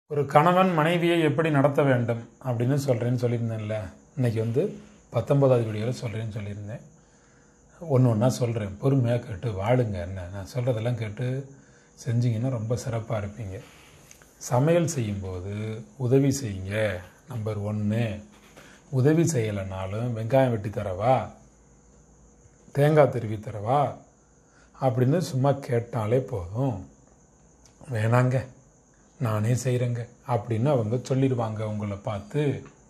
ஒரு கணவன் மனைவியை எப்படி நடத்த வேண்டும் அப்படின்னு சொல்கிறேன்னு சொல்லியிருந்தேன்ல இன்னைக்கு வந்து பத்தொன்பதாவது வீடியோவில் சொல்கிறேன்னு சொல்லியிருந்தேன் ஒன்று ஒன்றா சொல்கிறேன் பொறுமையாக கேட்டு வாழுங்க என்ன நான் சொல்கிறதெல்லாம் கேட்டு செஞ்சீங்கன்னா ரொம்ப சிறப்பாக இருப்பீங்க சமையல் செய்யும்போது உதவி செய்யுங்க நம்பர் ஒன்று உதவி செய்யலைனாலும் வெங்காயம் வெட்டி தரவா தேங்காய் திருவி தரவா அப்படின்னு சும்மா கேட்டாலே போதும் வேணாங்க நானே செய்கிறேங்க அப்படின்னு அவங்க சொல்லிடுவாங்க உங்களை பார்த்து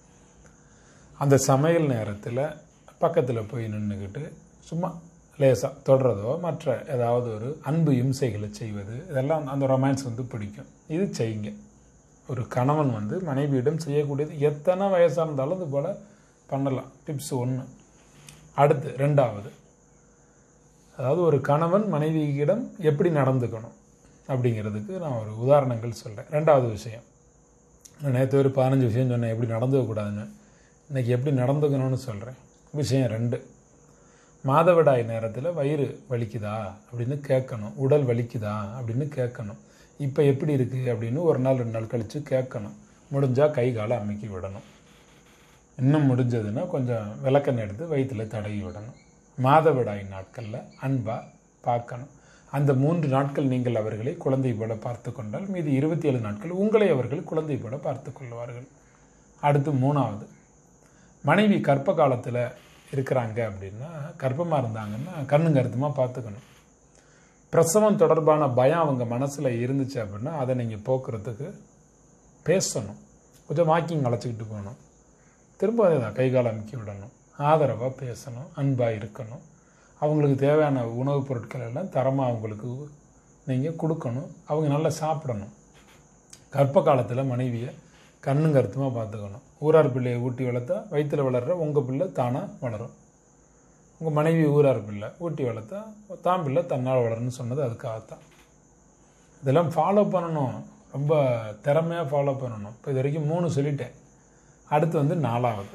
அந்த சமையல் நேரத்தில் பக்கத்தில் போய் நின்றுக்கிட்டு சும்மா லேசாக தொடரதோ மற்ற ஏதாவது ஒரு அன்பு இம்சைகளை செய்வது இதெல்லாம் அந்த ரொமான்ஸ் வந்து பிடிக்கும் இது செய்யுங்க ஒரு கணவன் வந்து மனைவியிடம் செய்யக்கூடியது எத்தனை வயசாக இருந்தாலும் இது போல் பண்ணலாம் டிப்ஸ் ஒன்று அடுத்து ரெண்டாவது அதாவது ஒரு கணவன் மனைவியிடம் எப்படி நடந்துக்கணும் அப்படிங்கிறதுக்கு நான் ஒரு உதாரணங்கள் சொல்கிறேன் ரெண்டாவது விஷயம் நான் நேற்று ஒரு பதினஞ்சு விஷயம் சொன்னேன் எப்படி நடந்துக்கக்கூடாதுன்னு இன்றைக்கி எப்படி நடந்துக்கணும்னு சொல்கிறேன் விஷயம் ரெண்டு மாதவிடாய் நேரத்தில் வயிறு வலிக்குதா அப்படின்னு கேட்கணும் உடல் வலிக்குதா அப்படின்னு கேட்கணும் இப்போ எப்படி இருக்குது அப்படின்னு ஒரு நாள் ரெண்டு நாள் கழித்து கேட்கணும் முடிஞ்சால் கை காலை அமுக்கி விடணும் இன்னும் முடிஞ்சதுன்னா கொஞ்சம் விளக்கெண்ணெய் எடுத்து வயிற்றில் தடவி விடணும் மாதவிடாய் நாட்களில் அன்பாக பார்க்கணும் அந்த மூன்று நாட்கள் நீங்கள் அவர்களை குழந்தை போல பார்த்து கொண்டால் மீதி இருபத்தி ஏழு நாட்கள் உங்களை அவர்கள் குழந்தை போல பார்த்து கொள்வார்கள் அடுத்து மூணாவது மனைவி கற்ப காலத்தில் இருக்கிறாங்க அப்படின்னா கர்ப்பமாக இருந்தாங்கன்னா கண்ணு கருத்துமாக பார்த்துக்கணும் பிரசவம் தொடர்பான பயம் அவங்க மனசில் இருந்துச்சு அப்படின்னா அதை நீங்கள் போக்குறதுக்கு பேசணும் கொஞ்சம் வாக்கிங் அழைச்சிக்கிட்டு போகணும் திரும்ப அதே தான் கை கால் அமுக்கி விடணும் ஆதரவாக பேசணும் அன்பாக இருக்கணும் அவங்களுக்கு தேவையான உணவுப் பொருட்கள் எல்லாம் தரமாக அவங்களுக்கு நீங்கள் கொடுக்கணும் அவங்க நல்லா சாப்பிடணும் கர்ப்ப காலத்தில் மனைவியை கண்ணும் கருத்துமாக பார்த்துக்கணும் ஊரார் பிள்ளையை ஊட்டி வளர்த்தா வயிற்றில் வளர்கிற உங்கள் பிள்ளை தானாக வளரும் உங்கள் மனைவி ஊரார் பிள்ளை ஊட்டி வளர்த்தா தான் பிள்ளை தன்னால் வளரும்னு சொன்னது அதுக்காகத்தான் இதெல்லாம் ஃபாலோ பண்ணணும் ரொம்ப திறமையாக ஃபாலோ பண்ணணும் இப்போ இது வரைக்கும் மூணு சொல்லிட்டேன் அடுத்து வந்து நாலாவது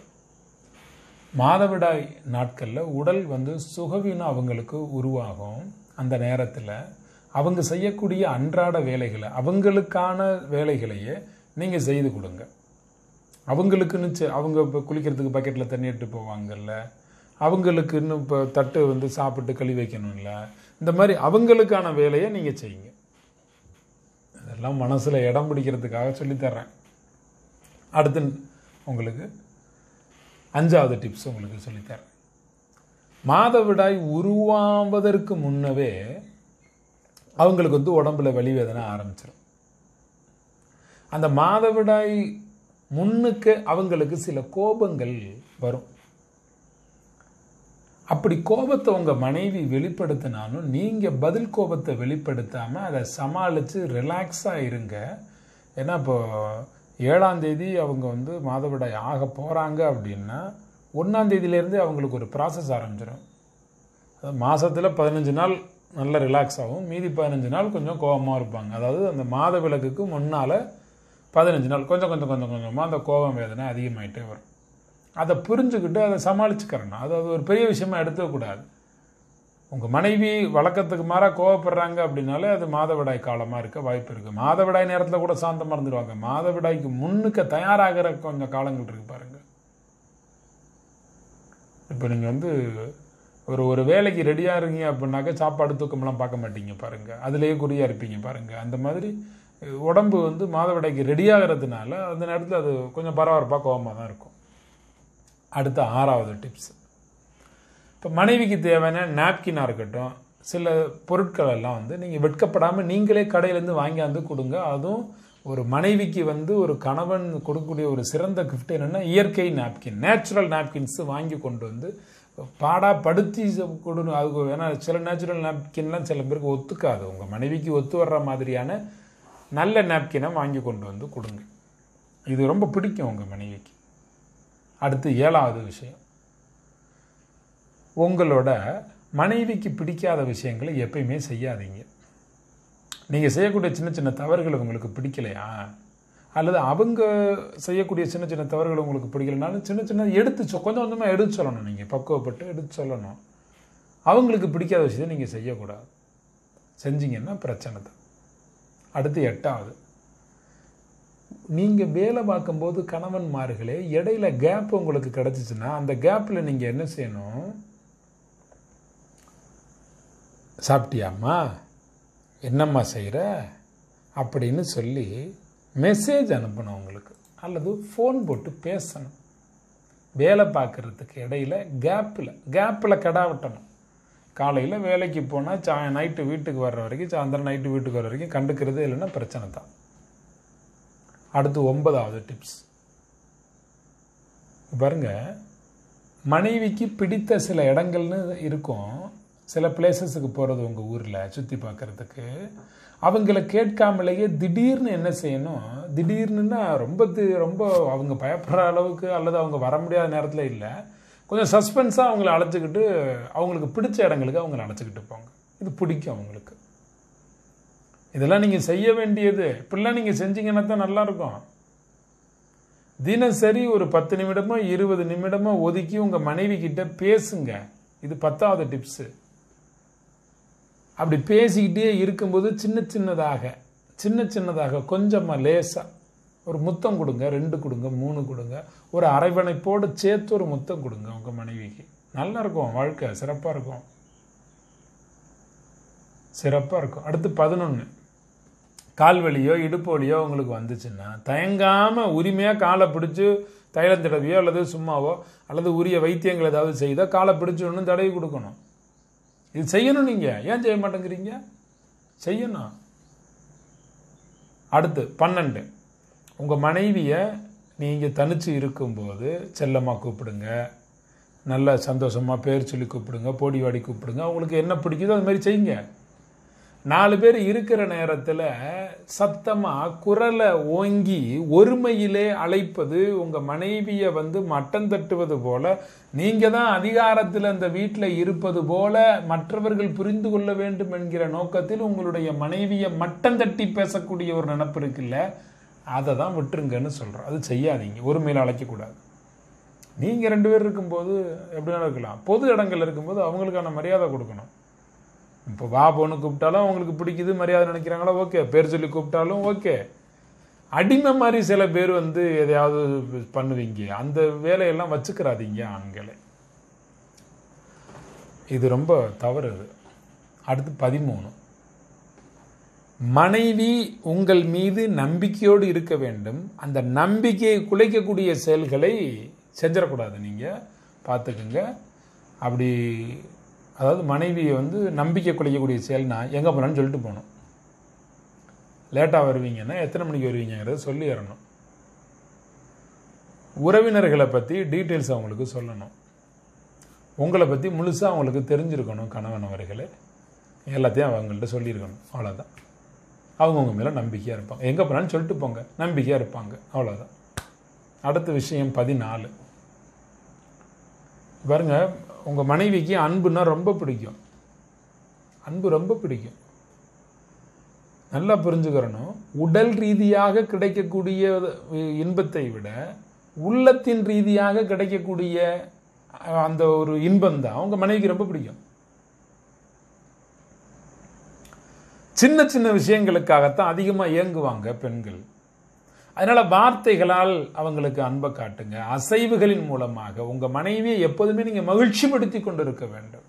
மாதவிடாய் நாட்களில் உடல் வந்து சுகவீனம் அவங்களுக்கு உருவாகும் அந்த நேரத்தில் அவங்க செய்யக்கூடிய அன்றாட வேலைகளை அவங்களுக்கான வேலைகளையே நீங்கள் செய்து கொடுங்க அவங்களுக்குன்னு செ- அவங்க இப்போ குளிக்கிறதுக்கு பக்கெட்டில் தண்ணி எடுத்து போவாங்கல்ல அவங்களுக்கு இன்னும் இப்போ தட்டு வந்து சாப்பிட்டு கழி வைக்கணும்ல இந்த மாதிரி அவங்களுக்கான வேலையை நீங்கள் செய்யுங்க இதெல்லாம் மனசில் இடம் பிடிக்கிறதுக்காக சொல்லித்தர்றேன் அடுத்து உங்களுக்கு அஞ்சாவது டிப்ஸ் உங்களுக்கு சொல்லித்தரேன் மாதவிடாய் உருவாவதற்கு முன்னவே அவங்களுக்கு வந்து உடம்புல வலி வேதனை ஆரம்பிச்சிடும் அந்த மாதவிடாய் முன்னுக்கு அவங்களுக்கு சில கோபங்கள் வரும் அப்படி கோபத்தை உங்க மனைவி வெளிப்படுத்தினாலும் நீங்க பதில் கோபத்தை வெளிப்படுத்தாம அதை சமாளிச்சு ரிலாக்ஸா இருங்க ஏன்னா இப்போ ஏழாம் தேதி அவங்க வந்து மாதவிடாய் ஆக போறாங்க அப்படின்னா ஒன்றாம் தேதியிலேருந்து அவங்களுக்கு ஒரு ப்ராசஸ் ஆரம்பிச்சிடும் அதாவது மாசத்துல பதினஞ்சு நாள் நல்ல ரிலாக்ஸ் ஆகும் மீதி பதினஞ்சு நாள் கொஞ்சம் கோபமாக இருப்பாங்க அதாவது அந்த மாத விளக்குக்கு முன்னால் பதினஞ்சு நாள் கொஞ்சம் கொஞ்சம் கொஞ்சம் கொஞ்சமாக அந்த கோபம் வேதனை அதிகமாயிட்டே வரும் அதை புரிஞ்சுக்கிட்டு அதை சமாளிச்சுக்கிறணும் அது அது ஒரு பெரிய விஷயமா எடுத்துக்கக்கூடாது உங்கள் மனைவி வழக்கத்துக்கு மாறாக கோவப்படுறாங்க அப்படின்னாலே அது மாதவிடாய் காலமாக இருக்க வாய்ப்பு இருக்குது மாதவிடாய் நேரத்தில் கூட சாந்தமாக இருந்துருவாங்க மாதவிடாய்க்கு முன்னுக்க தயாராகிற கொஞ்சம் காலங்கள் இருக்கு பாருங்க இப்போ நீங்கள் வந்து ஒரு ஒரு வேலைக்கு ரெடியாக இருக்கீங்க அப்படின்னாக்க சாப்பாடு தூக்கமெல்லாம் பார்க்க மாட்டீங்க பாருங்க அதுலேயே குறியாக இருப்பீங்க பாருங்க அந்த மாதிரி அஹ், உடம்பு வந்து மாதவிடாய்க்கு ரெடியாகிறதுனால அந்த நேரத்தில் அது கொஞ்சம் பரபரப்பாக கோபமாக தான் இருக்கும் அடுத்த ஆறாவது டிப்ஸ் இப்போ மனைவிக்கு தேவையான நாப்கினாக இருக்கட்டும் சில பொருட்கள் எல்லாம் வந்து நீங்கள் வெட்கப்படாமல் நீங்களே கடையிலேருந்து வாங்கியாந்து கொடுங்க அதுவும் ஒரு மனைவிக்கு வந்து ஒரு கணவன் கொடுக்கக்கூடிய ஒரு சிறந்த கிஃப்ட் என்னென்னா இயற்கை நாப்கின் நேச்சுரல் நாப்கின்ஸ் வாங்கி கொண்டு வந்து பாடா படுத்தி கொடுணும் அதுக்கு ஏன்னா சில நேச்சுரல் நாப்கின்லாம் சில பேருக்கு ஒத்துக்காது உங்கள் மனைவிக்கு ஒத்து வர்ற மாதிரியான நல்ல நாப்கினை வாங்கி கொண்டு வந்து கொடுங்க இது ரொம்ப பிடிக்கும் உங்கள் மனைவிக்கு அடுத்து ஏழாவது விஷயம் உங்களோட மனைவிக்கு பிடிக்காத விஷயங்களை எப்பயுமே செய்யாதீங்க நீங்கள் செய்யக்கூடிய சின்ன சின்ன தவறுகள் உங்களுக்கு பிடிக்கலையா அல்லது அவங்க செய்யக்கூடிய சின்ன சின்ன தவறுகள் உங்களுக்கு பிடிக்கலனாலும் சின்ன சின்ன எடுத்து சொ- கொஞ்சம் கொஞ்சமாக எடுத்து சொல்லணும் நீங்கள் பக்குவப்பட்டு எடுத்து சொல்லணும் அவங்களுக்கு பிடிக்காத விஷயத்தை நீங்கள் செய்யக்கூடாது செஞ்சீங்கன்னா பிரச்சனை தான் அடுத்து எட்டாவது நீங்கள் வேலை பார்க்கும்போது கணவன்மார்களே இடையில கேப் உங்களுக்கு கிடச்சிச்சின்னா அந்த கேப்பில் நீங்கள் என்ன செய்யணும் சாப்பிட்டியாம்மா என்னம்மா செய்கிற அப்படின்னு சொல்லி மெசேஜ் அனுப்பணும் உங்களுக்கு அல்லது ஃபோன் போட்டு பேசணும் வேலை பார்க்குறதுக்கு இடையில கேப்பில் கேப்பில் கடா விட்டணும் காலையில் வேலைக்கு போனால் சா நைட்டு வீட்டுக்கு வர்ற வரைக்கும் சாயந்தரம் நைட்டு வீட்டுக்கு வர்ற வரைக்கும் கண்டுக்கிறது இல்லைன்னா பிரச்சனை தான் அடுத்து ஒன்பதாவது டிப்ஸ் பாருங்க மனைவிக்கு பிடித்த சில இடங்கள்னு இருக்கும் சில பிளேசஸுக்கு போகிறது உங்கள் ஊரில் சுற்றி பார்க்குறதுக்கு அவங்கள கேட்காமலேயே திடீர்னு என்ன செய்யணும் திடீர்னுன்னா ரொம்ப தி- ரொம்ப அவங்க பயப்படுற அளவுக்கு அல்லது அவங்க வர முடியாத நேரத்தில் இல்லை கொஞ்சம் சஸ்பென்ஸாக அவங்கள அழைச்சிக்கிட்டு அவங்களுக்கு பிடிச்ச இடங்களுக்கு அவங்கள அழைச்சிக்கிட்டு போங்க இது பிடிக்கும் அவங்களுக்கு இதெல்லாம் நீங்கள் செய்ய வேண்டியது இப்படிலாம் நீங்கள் செஞ்சீங்கன்னா தான் நல்லா இருக்கும் தினசரி ஒரு பத்து நிமிடமோ இருபது நிமிடமோ ஒதுக்கி உங்கள் மனைவி கிட்ட பேசுங்க இது பத்தாவது டிப்ஸு அப்படி பேசிக்கிட்டே இருக்கும்போது சின்ன சின்னதாக சின்ன சின்னதாக கொஞ்சமாக லேசாக ஒரு முத்தம் கொடுங்க ரெண்டு கொடுங்க மூணு கொடுங்க ஒரு அரைவணைப்போடு சேர்த்து ஒரு முத்தம் கொடுங்க உங்கள் மனைவிக்கு நல்லா இருக்கும் வாழ்க்கை சிறப்பாக இருக்கும் சிறப்பாக இருக்கும் அடுத்து பதினொன்று கால் வலியோ இடுப்பு வலியோ உங்களுக்கு வந்துச்சுன்னா தயங்காமல் உரிமையாக காலை பிடிச்சி தைலம் தடவியோ அல்லது சும்மாவோ அல்லது உரிய வைத்தியங்கள் ஏதாவது செய்தால் காலை பிடிச்சி ஒன்று தடவி கொடுக்கணும் இது செய்யணும் நீங்கள் ஏன் செய்ய மாட்டேங்கிறீங்க செய்யணும் அடுத்து பன்னெண்டு உங்கள் மனைவியை நீங்கள் தனிச்சு இருக்கும்போது செல்லமாக கூப்பிடுங்க நல்ல சந்தோஷமாக பேர் சொல்லி கூப்பிடுங்க போடி வாடி கூப்பிடுங்க அவங்களுக்கு என்ன பிடிக்குதோ அது மாதிரி செய்யுங்க நாலு பேர் இருக்கிற நேரத்தில் சத்தமாக குரலை ஓங்கி ஒருமையிலே அழைப்பது உங்கள் மனைவியை வந்து மட்டம் தட்டுவது போல நீங்கள் தான் அதிகாரத்தில் அந்த வீட்டில் இருப்பது போல மற்றவர்கள் புரிந்து கொள்ள வேண்டும் என்கிற நோக்கத்தில் உங்களுடைய மனைவியை மட்டம் தட்டி பேசக்கூடிய ஒரு நினப்பு இருக்குல்ல அதை தான் விட்டுருங்கன்னு சொல்கிறோம் அது செய்யாதீங்க ஒருமையில் அழைக்கக்கூடாது நீங்கள் ரெண்டு பேர் இருக்கும்போது எப்படின்னா இருக்கலாம் பொது இடங்கள் இருக்கும்போது அவங்களுக்கான மரியாதை கொடுக்கணும் இப்போ வா பொண்ணு கூப்பிட்டாலும் அவங்களுக்கு பிடிக்குது மரியாதை நினைக்கிறாங்களோ ஓகே பேர் சொல்லி கூப்பிட்டாலும் ஓகே அடிமை மாதிரி சில பேர் வந்து எதையாவது பண்ணுவீங்க அந்த வேலையெல்லாம் வச்சுக்கிறாதீங்க ஆண்களை இது ரொம்ப தவறு இது அடுத்து பதிமூணு மனைவி உங்கள் மீது நம்பிக்கையோடு இருக்க வேண்டும் அந்த நம்பிக்கையை குலைக்கக்கூடிய செயல்களை செஞ்சிடக்கூடாது நீங்கள் பார்த்துக்குங்க அப்படி அதாவது மனைவியை வந்து நம்பிக்கை குலைக்கக்கூடிய செயல்னா எங்கே போனான்னு சொல்லிட்டு போகணும் லேட்டாக வருவீங்கன்னா எத்தனை மணிக்கு வருவீங்கிறத சொல்லிடணும் உறவினர்களை பற்றி டீட்டெயில்ஸ் அவங்களுக்கு சொல்லணும் உங்களை பற்றி முழுசாக அவங்களுக்கு தெரிஞ்சிருக்கணும் கணவன் அவர்களே எல்லாத்தையும் அவங்கள்ட்ட சொல்லியிருக்கணும் அவ்வளோதான் அவங்கவுங்க மேலே நம்பிக்கையாக இருப்பாங்க எங்கே போனாலும் சொல்லிட்டு போங்க நம்பிக்கையாக இருப்பாங்க அவ்வளோதான் அடுத்த விஷயம் பதினாலு பாருங்க உங்கள் மனைவிக்கு அன்புனா ரொம்ப பிடிக்கும் அன்பு ரொம்ப பிடிக்கும் நல்லா புரிஞ்சுக்கிறணும் உடல் ரீதியாக கிடைக்கக்கூடிய இன்பத்தை விட உள்ளத்தின் ரீதியாக கிடைக்கக்கூடிய அந்த ஒரு இன்பம் தான் உங்க மனைவிக்கு ரொம்ப பிடிக்கும் சின்ன சின்ன விஷயங்களுக்காகத்தான் அதிகமாக இயங்குவாங்க பெண்கள் அதனால வார்த்தைகளால் அவங்களுக்கு அன்பை காட்டுங்க அசைவுகளின் மூலமாக உங்க மனைவியை எப்போதுமே நீங்க மகிழ்ச்சிப்படுத்தி கொண்டு இருக்க வேண்டும்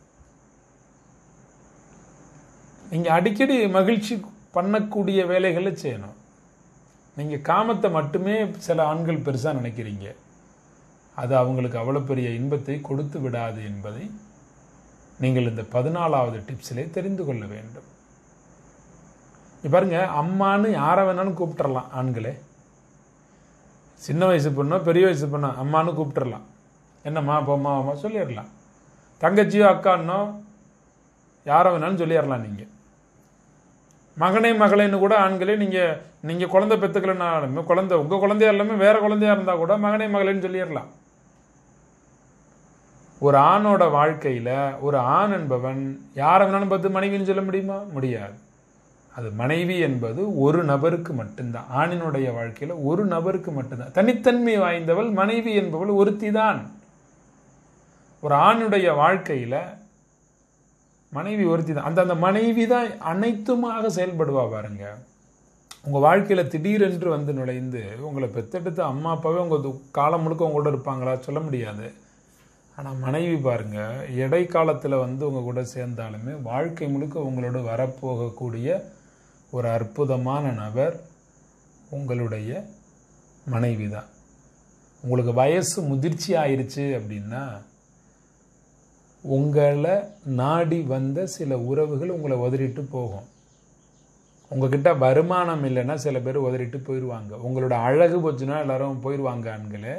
நீங்க அடிக்கடி மகிழ்ச்சி பண்ணக்கூடிய வேலைகளை செய்யணும் நீங்க காமத்தை மட்டுமே சில ஆண்கள் பெருசா நினைக்கிறீங்க அது அவங்களுக்கு அவ்வளவு பெரிய இன்பத்தை கொடுத்து விடாது என்பதை நீங்கள் இந்த பதினாலாவது டிப்ஸிலே தெரிந்து கொள்ள வேண்டும் பாருங்க அம்மான்னு யாரை வேணாலும் கூப்பிட்டுறலாம் ஆண்களே சின்ன வயசு பொண்ணோ பெரிய வயசு பொண்ணோ அம்மானு கூப்பிட்டுறலாம் என்னம்மா போம்மா அம்மா சொல்லிடலாம் தங்கச்சியோ அக்கான்னோ யாரை வேணாலும் சொல்லிடலாம் நீங்கள் மகனே மகளேன்னு கூட ஆண்களே நீங்கள் நீங்கள் குழந்தை பெற்றுக்கலனாலுமே குழந்தை உங்கள் குழந்தையா எல்லாமே வேற குழந்தையா இருந்தால் கூட மகனே மகளேன்னு சொல்லிடலாம் ஒரு ஆணோட வாழ்க்கையில் ஒரு ஆண் என்பவன் யாரை வேணாலும் பார்த்து மனைவின்னு சொல்ல முடியுமா முடியாது அது மனைவி என்பது ஒரு நபருக்கு மட்டும்தான் ஆணினுடைய வாழ்க்கையில் ஒரு நபருக்கு மட்டும்தான் தனித்தன்மை வாய்ந்தவள் மனைவி என்பவள் ஒருத்தி தான் ஒரு ஆணுடைய வாழ்க்கையில் மனைவி ஒருத்தி தான் அந்த அந்த மனைவி தான் அனைத்துமாக செயல்படுவா பாருங்க உங்கள் வாழ்க்கையில் திடீரென்று வந்து நுழைந்து உங்களை பெத்தெடுத்த அம்மா அப்பாவே உங்கள் காலம் முழுக்க உங்களோட இருப்பாங்களா சொல்ல முடியாது ஆனால் மனைவி பாருங்க இடைக்காலத்தில் வந்து உங்கள் கூட சேர்ந்தாலுமே வாழ்க்கை முழுக்க உங்களோட வரப்போகக்கூடிய ஒரு அற்புதமான நபர் உங்களுடைய மனைவி தான் உங்களுக்கு வயசு முதிர்ச்சி ஆயிருச்சு அப்படின்னா உங்களை நாடி வந்த சில உறவுகள் உங்களை உதறிட்டு போகும் உங்ககிட்ட வருமானம் இல்லைன்னா சில பேர் உதறிட்டு போயிடுவாங்க உங்களோட அழகு போச்சுன்னா எல்லாரும் போயிடுவாங்க ஆண்களே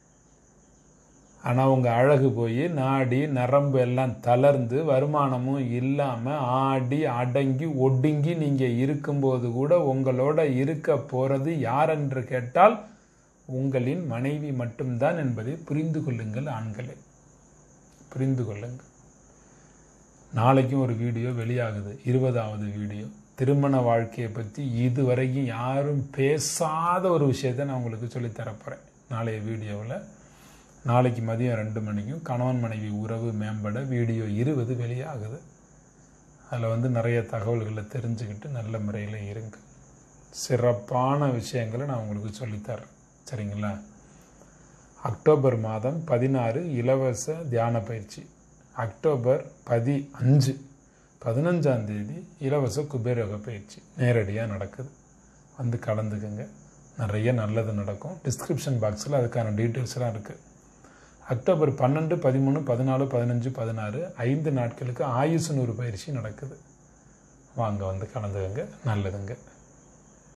ஆனால் உங்கள் அழகு போய் நாடி நரம்பு எல்லாம் தளர்ந்து வருமானமும் இல்லாமல் ஆடி அடங்கி ஒடுங்கி நீங்கள் இருக்கும்போது கூட உங்களோட இருக்க போகிறது யார் என்று கேட்டால் உங்களின் மனைவி மட்டும்தான் என்பதை புரிந்து கொள்ளுங்கள் ஆண்களே புரிந்து கொள்ளுங்கள் நாளைக்கும் ஒரு வீடியோ வெளியாகுது இருபதாவது வீடியோ திருமண வாழ்க்கையை பற்றி இதுவரைக்கும் யாரும் பேசாத ஒரு விஷயத்தை நான் உங்களுக்கு சொல்லித்தரப்போகிறேன் நாளைய வீடியோவில் நாளைக்கு மதியம் ரெண்டு மணிக்கும் கணவன் மனைவி உறவு மேம்பட வீடியோ இருபது வெளியாகுது அதில் வந்து நிறைய தகவல்களை தெரிஞ்சுக்கிட்டு நல்ல முறையில் இருங்க சிறப்பான விஷயங்களை நான் உங்களுக்கு சொல்லித்தரேன் சரிங்களா அக்டோபர் மாதம் பதினாறு இலவச தியான பயிற்சி அக்டோபர் பதி அஞ்சு பதினஞ்சாம் தேதி இலவச குபேரயோக பயிற்சி நேரடியாக நடக்குது வந்து கலந்துக்குங்க நிறைய நல்லது நடக்கும் டிஸ்கிரிப்ஷன் பாக்ஸில் அதுக்கான டீட்டெயில்ஸ்லாம் இருக்குது அக்டோபர் பன்னெண்டு பதிமூணு பதினாலு பதினஞ்சு பதினாறு ஐந்து நாட்களுக்கு ஆயுசு நூறு பயிற்சி நடக்குது வாங்க வந்து கலந்துக்கங்க நல்லதுங்க